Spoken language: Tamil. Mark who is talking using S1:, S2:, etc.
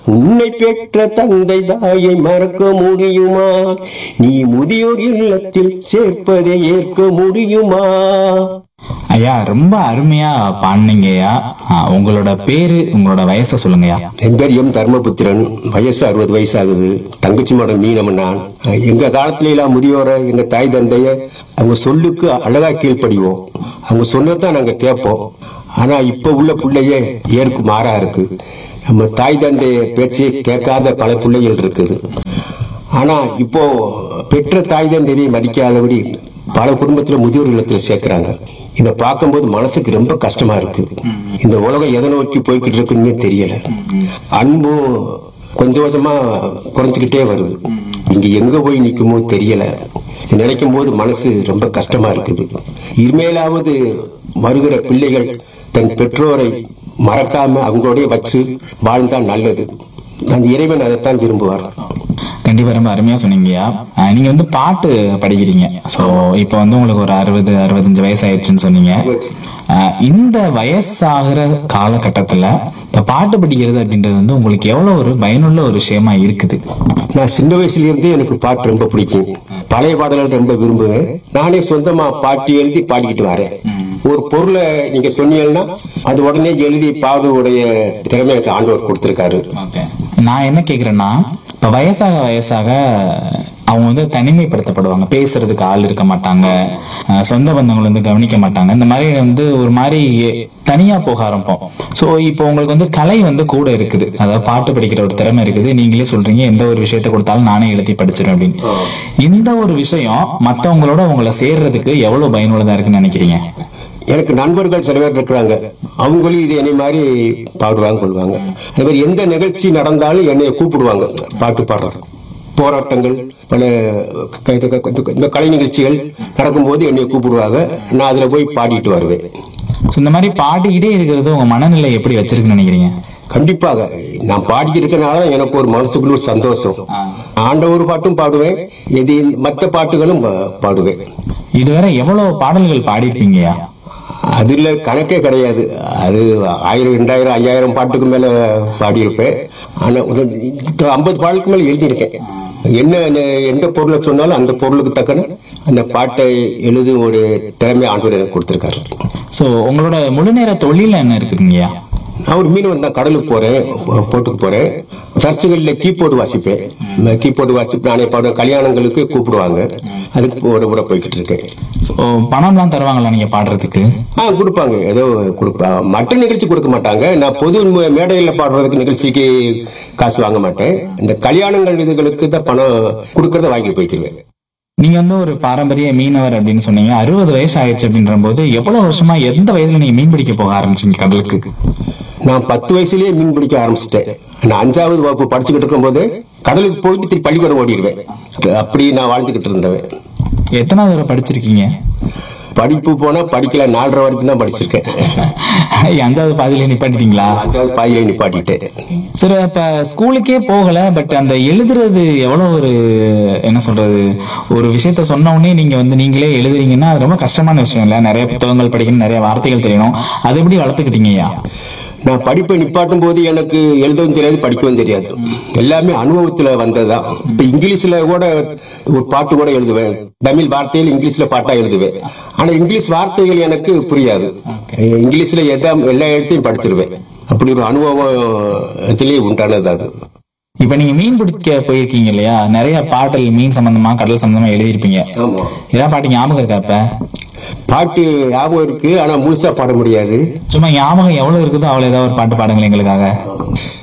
S1: உன்னை பெற்ற தந்தை தாயை மறக்க முடியுமா நீ முதியோர் இல்லத்தில் சேர்ப்பதை ஏற்க முடியுமா
S2: ஐயா ரொம்ப அருமையா பாடினீங்கய்யா ஆ, உங்களோட பேரு உங்களோட வயசை சொல்லுங்கய்யா
S1: என் பேர் எம் தர்மபுத்திரன் வயசு அறுபது வயசு ஆகுது தங்கச்சி மடம் மீனம் நான் எங்க காலத்துல எல்லாம் முதியோரை எங்க தாய் தந்தைய அவங்க சொல்லுக்கு அழகா கீழ்ப்படிவோம் அவங்க சொன்னதான் நாங்க கேட்போம் ஆனா இப்ப உள்ள பிள்ளைய ஏற்கு மாறா இருக்கு நம்ம தாய் தந்தைய பேச்சை கேட்காத பல பிள்ளைகள் இருக்குது ஆனா இப்போ பெற்ற தாய் தந்தையை மதிக்காதபடி பல குடும்பத்துல முதியோர் இல்லத்துல சேர்க்கிறாங்க இதை பார்க்கும்போது மனசுக்கு ரொம்ப கஷ்டமா இருக்கு இந்த உலகம் எதை நோக்கி போய்கிட்டு இருக்குன்னு தெரியல அன்பும் கொஞ்சம் கொஞ்சமா குறைஞ்சுக்கிட்டே வருது இங்க எங்க போய் நிக்குமோ தெரியல இதை நினைக்கும் போது மனசு ரொம்ப கஷ்டமா இருக்குது இனிமேலாவது வருகிற பிள்ளைகள் தன் பெற்றோரை மறக்காம அவங்களோடய வச்சு வாழ்ந்தா நல்லது அந்த இறைவன் அதைத்தான் விரும்புவார்
S2: கண்டிப்பா ரொம்ப அருமையா சொன்னீங்கய்யா ஆ, நீங்க வந்து பாட்டு படிக்கிறீங்க சோ இப்போ வந்து உங்களுக்கு ஒரு அறுபது அறுபத்தஞ்சு வயசு ஆயிடுச்சுன்னு சொன்னீங்க ஆ, இந்த வயசாகிற காலகட்டத்துல இந்த பாட்டு படிக்கிறது அப்படின்றது வந்து உங்களுக்கு எவ்வளவு ஒரு பயனுள்ள ஒரு விஷயமா இருக்குது
S1: நான் சின்ன வயசுல இருந்தே எனக்கு பாட்டு ரொம்ப பிடிக்கும் பழைய பாடல்கள் ரொம்ப விரும்புவேன் நானே சொந்தமா பாட்டு எழுதி பாடிக்கிட்டு வரேன் ஒரு பொருளை நீங்க சொன்னீங்கன்னா அது உடனே எழுதி பாடுடைய திறமை எனக்கு ஆண்டவர் கொடுத்திருக்காரு
S2: ஓகே நான் என்ன கேக்குறேன்னா இப்ப வயசாக வயசாக அவங்க வந்து தனிமைப்படுத்தப்படுவாங்க பேசுறதுக்கு ஆள் இருக்க மாட்டாங்க அஹ் சொந்த பந்தங்கள் வந்து கவனிக்க மாட்டாங்க இந்த மாதிரி வந்து ஒரு மாதிரி தனியா போக ஆரம்பிப்போம் சோ இப்போ உங்களுக்கு வந்து கலை வந்து கூட இருக்குது அதாவது பாட்டு படிக்கிற ஒரு திறமை இருக்குது நீங்களே சொல்றீங்க எந்த ஒரு விஷயத்த கொடுத்தாலும் நானே எழுதி படிச்சிருவேன் அப்படின்னு இந்த ஒரு விஷயம் மத்தவங்களோட உங்களை சேர்றதுக்கு எவ்வளவு பயனுள்ளதா இருக்குன்னு நினைக்கிறீங்க
S1: எனக்கு நண்பர்கள் சில பேர் இருக்கிறாங்க அவங்களும் இது என்னை மாதிரி பாடுவாங்க கொள்வாங்க அதே மாதிரி எந்த நிகழ்ச்சி நடந்தாலும் என்னை கூப்பிடுவாங்க பாட்டு பாடுறது போராட்டங்கள் பல க- க- க- இந்த கலை நிகழ்ச்சிகள் நடக்கும்போது என்னை கூப்பிடுவாங்க நான் அதுல போய் பாடிட்டு வருவேன்
S2: சோ இந்த மாதிரி பாடிக்கிட்டே இருக்கிறது உங்க மனநிலை எப்படி வச்சிருக்குன்னு நினைக்கிறீங்க
S1: கண்டிப்பாக நான் பாடிக்கிட்டு இருக்கனால எனக்கு ஒரு மனசுக்குள்ள ஒரு சந்தோஷம் ஆண்டவர் பாட்டும் பாடுவேன் எது மற்ற பாட்டுகளும் பா- பாடுவேன்
S2: இதுவரை எவ்வளவு பாடல்கள் பாடிருப்பீங்கயா
S1: அதுல கணக்கே கிடையாது அது ஆயிரம் ரெண்டாயிரம் ஐயாயிரம் பாட்டுக்கு மேல பாடியிருப்பேன் ஆனா ஒரு ஐம்பது பாடலுக்கு மேல எழுதியிருக்கேன் என்ன என்ன- எந்த பொருளை சொன்னாலும் அந்த பொருளுக்கு தக்கன அந்த பாட்டை எழுதும் ஒரு திறமை ஆண்டவர் எனக்கு கொடுத்திருக்காரு
S2: சோ உங்களோட முழு நேர தொழில் என்ன இருக்குதுங்கய்யா
S1: நான் ஒரு மீன் தான் கடலுக்கு போறேன் போ- போட்டுக்கு போறேன் சர்ச்சுகளில் கீபோர்டு வாசிப்பேன் கீபோர்டு வாசிப்பு நானே பாடுவேன் கல்யாணங்களுக்கு கூப்பிடுவாங்க அதுக்கு கூட கூட போய்கிட்டு இருக்கேன்
S2: சோ பணம்லாம் தருவாங்களா நீங்க பாடுறதுக்கு
S1: ஆ கொடுப்பாங்க ஏதோ கொடுப்பா மற்ற நிகழ்ச்சி கொடுக்க மாட்டாங்க நான் பொது ம- மேடையில் பாடுறதுக்கு நிகழ்ச்சிக்கு காசு வாங்க மாட்டேன் இந்த கல்யாணங்கள் இதுகளுக்கு தான் பணம் கொடுக்கறத வாங்கி போய்க்கிருவேன்
S2: நீங்க வந்து ஒரு பாரம்பரிய மீனவர் அப்படின்னு சொன்னீங்க அறுபது வயசு ஆயிடுச்சு அப்படின்ற போது எவ்வளவு வருஷமா எந்த வயசுல நீங்க மீன் பிடிக்க போக ஆரம்பிச்சீங்க கடலுக்கு
S1: நான் பத்து வயசுலயே மீன் பிடிக்க ஆரம்பிச்சிட்டேன் நான் அஞ்சாவது வகுப்பு படிச்சுக்கிட்டு இருக்கும்போது கடலுக்கு போயிட்டு திருப்பி பள்ளிக்கூடம் ஓடிடுவேன் அப்படி நான் வாழ்ந்துகிட்டு இருந்தவன்
S2: எத்தனாவது வரை படிச்சிருக்கீங்க
S1: படிப்பு போனா படிக்கல நாலரை வரைக்கும் தான் படிச்சிருக்கேன்
S2: அஞ்சாவது பாதியில நிப்பாட்டிட்டீங்களா
S1: அஞ்சாவது பாதியில நிப்பாட்டிட்டேன்
S2: சரி இப்ப ஸ்கூலுக்கே போகல பட் அந்த எழுதுறது எவ்வளவு ஒரு என்ன சொல்றது ஒரு விஷயத்த சொன்ன உடனே நீங்க வந்து நீங்களே எழுதுறீங்கன்னா அது ரொம்ப கஷ்டமான விஷயம் இல்ல நிறைய புத்தகங்கள் படிக்கணும் நிறைய வார்த்தைகள் தெரியணும் அது எப்படி வளர்த்துக்கிட்டீங்கய்யா
S1: நான் படிப்பை நிப்பாட்டும் போது எனக்கு எழுதவும் தெரியாது படிக்கவும் தெரியாது எல்லாமே அனுபவத்துல வந்ததுதான் இப்ப இங்கிலீஷ்ல கூட ஒரு பாட்டு கூட எழுதுவேன் தமிழ் வார்த்தையில் இங்கிலீஷ்ல பாட்டா எழுதுவேன் ஆனா இங்கிலீஷ் வார்த்தைகள் எனக்கு புரியாது இங்கிலீஷ்ல எதா எல்லா எழுத்தையும் படிச்சிருவேன் அப்படி ஒரு அனுபவத்திலேயே உண்டானது அது
S2: இப்ப நீங்க மீன் பிடிக்க போயிருக்கீங்க இல்லையா நிறைய பாடல் மீன் சம்பந்தமா கடல் சம்பந்தமா எழுதியிருப்பீங்க
S1: ஆமா
S2: ஏதாவது பாட்டு ஞாபகம் இருக்கா இப்ப
S1: பாட்டு ஞாபகம் இருக்கு ஆனா முழுசா பாட முடியாது
S2: சும்மா ஞாபகம் எவ்வளவு இருக்குதோ அவ்வளவு ஏதாவது ஒரு பாட்டு பாடுங்களேன் எங்களுக்காக